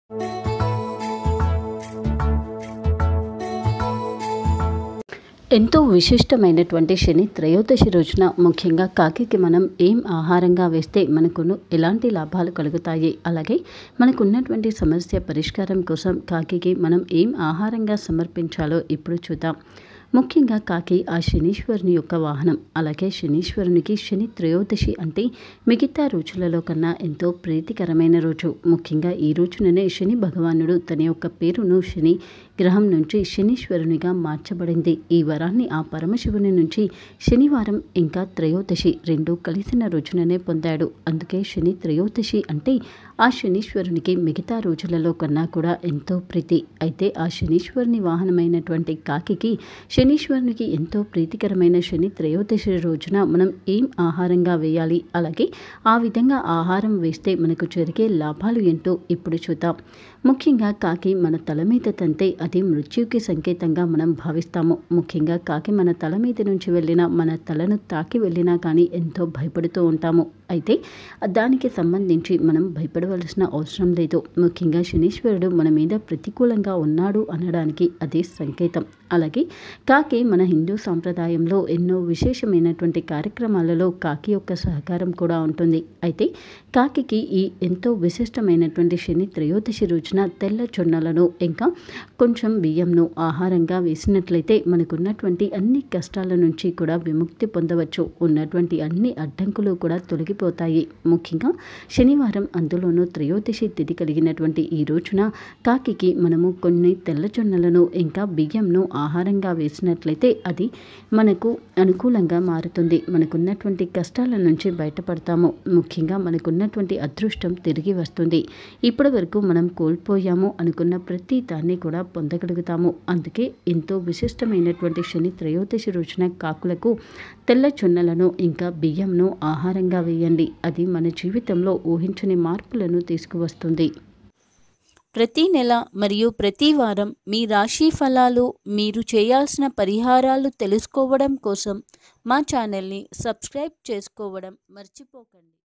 ఎంతో విశిష్టమైనటువంటి శని త్రయోదశి రోజున ముఖ్యంగా కాకికి మనం ఏం ఆహారంగా వేస్తే మనకును ఎలాంటి లాభాలు కలుగుతాయి అలాగే మనకున్నటువంటి సమస్య పరిష్కారం కోసం కాకికి మనం ఏం ఆహారంగా సమర్పించాలో ఇప్పుడు చూద్దాం ముఖ్యంగా కాకి ఆ శనీశ్వరుని యొక్క వాహనం అలాగే శనీశ్వరునికి శని త్రయోదశి అంటే మిగతా రోజులలో కన్నా ఎంతో ప్రీతికరమైన రోజు ముఖ్యంగా ఈ రోజుననే శని భగవానుడు తన యొక్క పేరును శని గ్రహం నుంచి శనీశ్వరునిగా మార్చబడింది ఈ వరాన్ని ఆ పరమశివుని నుంచి శనివారం ఇంకా త్రయోదశి రెండు కలిసిన రోజుననే పొందాడు అందుకే శని త్రయోదశి అంటే ఆ శనీశ్వరునికి మిగతా రోజులలో కన్నా కూడా ఎంతో ప్రీతి అయితే ఆ శనీశ్వరుని వాహనమైనటువంటి కాకికి శనీశ్వరునికి ఎంతో ప్రీతికరమైన శని త్రయోదశి రోజున మనం ఏం ఆహారంగా వేయాలి అలాగే ఆ విధంగా ఆహారం వేస్తే మనకు జరిగే లాభాలు ఏంటో ఇప్పుడు చూద్దాం ముఖ్యంగా కాకి మన తల మీద తంతే అది మృత్యుకి సంకేతంగా మనం భావిస్తాము ముఖ్యంగా కాకి మన తల మీద నుంచి వెళ్ళిన మన తలను తాకి వెళ్ళినా కానీ ఎంతో భయపడుతూ ఉంటాము అయితే దానికి సంబంధించి మనం భయపడవలసిన అవసరం లేదు ముఖ్యంగా శనీశ్వరుడు మన మీద ప్రతికూలంగా ఉన్నాడు అనడానికి అదే సంకేతం అలాగే కాకి మన హిందూ సాంప్రదాయంలో ఎన్నో విశేషమైనటువంటి కార్యక్రమాలలో కాకి యొక్క సహకారం కూడా ఉంటుంది అయితే కాకికి ఈ ఎంతో విశిష్టమైనటువంటి శని త్రయోదశి రోజున తెల్ల జొన్నలను ఇంకా కొంచెం బియ్యంను ఆహారంగా వేసినట్లయితే మనకున్నటువంటి అన్ని కష్టాల నుంచి కూడా విముక్తి పొందవచ్చు ఉన్నటువంటి అన్ని అడ్డంకులు కూడా తొలగిపోతాయి ముఖ్యంగా శనివారం అందులోనూ త్రయోదశి తిథి కలిగినటువంటి ఈ రోజున కాకికి మనము కొన్ని తెల్ల జొన్నలను ఇంకా బియ్యంను ఆహారంగా వేసినట్లయితే అది మనకు అనుకూలంగా మారుతుంది మనకున్నటువంటి కష్టాల నుంచి బయటపడతాము ముఖ్యంగా మనకున్నటువంటి అదృష్టం తిరిగి వస్తుంది ఇప్పటి వరకు మనం కోల్పోయాము అనుకున్న ప్రతి దాన్ని కూడా పొందగలుగుతాము అందుకే ఎంతో విశిష్టమైనటువంటి శని త్రయోదశి రోజున కాకులకు తెల్ల జొన్నలను ఇంకా బియ్యంను ఆహారంగా వేయండి అది మన జీవితంలో ఊహించని మార్పులను తీసుకువస్తుంది ప్రతి నెల మరియు ప్రతి వారం మీ రాశి ఫలాలు మీరు చేయాల్సిన పరిహారాలు తెలుసుకోవడం కోసం మా ఛానల్ని సబ్స్క్రైబ్ చేసుకోవడం మర్చిపోకండి